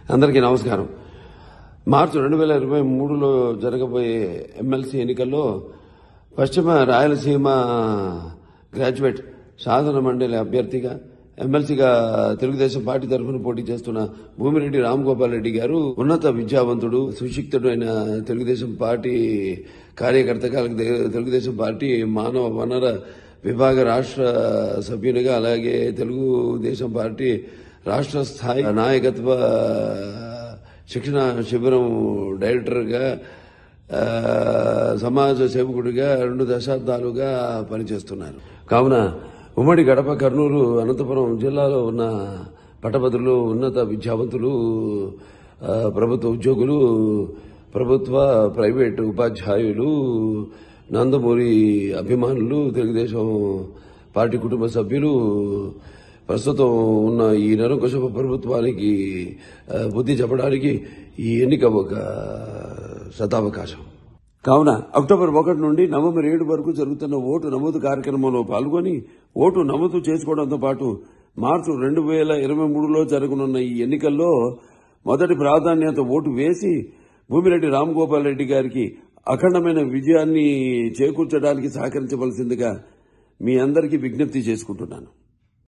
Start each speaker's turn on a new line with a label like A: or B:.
A: అందరికీ నమస్కారం మార్చి రెండు వేల ఇరవై మూడులో జరగబోయే ఎమ్మెల్సీ ఎన్నికల్లో పశ్చిమ రాయలసీమ గ్రాడ్యుయేట్ శాసన మండలి అభ్యర్థిగా ఎమ్మెల్సీగా తెలుగుదేశం పార్టీ తరఫున పోటీ చేస్తున్న భూమిరెడ్డి రామ్ గోపాల్ రెడ్డి గారు ఉన్నత విద్యావంతుడు సుశిక్తుడు అయిన తెలుగుదేశం పార్టీ కార్యకర్తగా అలాగే తెలుగుదేశం పార్టీ మానవ వనర విభాగ రాష్ట్ర సభ్యునిగా అలాగే తెలుగుదేశం పార్టీ రాష్ట్ర స్థాయి నాయకత్వ శిక్షణ శిబిరం డైరెక్టర్గా ఆ, సమాజ సేవకుడిగా రెండు దశాబ్దాలుగా పనిచేస్తున్నారు కావున ఉమ్మడి గడప కర్నూలు అనంతపురం జిల్లాలో ఉన్న పట్టభద్రులు ఉన్నత విద్యావంతులు ఆ, ప్రభుత్వ ఉద్యోగులు ప్రభుత్వ ప్రైవేటు ఉపాధ్యాయులు నందమూరి అభిమానులు తెలుగుదేశం పార్టీ కుటుంబ సభ్యులు ప్రస్తుతం ఉన్న ఈ నరకుశప ప్రభుత్వానికి ఆ, బుద్ధి చెప్పడానికి ఈ ఎన్నిక ఒక శతావకాశం కావున అక్టోబర్ ఒకటి నుండి నవంబర్ ఏడు వరకు జరుగుతున్న ఓటు నమోదు కార్యక్రమంలో పాల్గొని ఓటు నమోదు చేసుకోవడంతో పాటు మార్చి రెండు వేల ఇరవై మూడులో జరగనున్న ఈ ఎన్నికల్లో మొదటి ప్రాధాన్యత ఓటు వేసి భూమిరెడ్డి రామ్ గోపాల్ రెడ్డి గారికి అఖండమైన విజయాన్ని చేకూర్చడానికి సహకరించవలసిందిగా మీ అందరికీ విజ్ఞప్తి చేసుకుంటున్నాను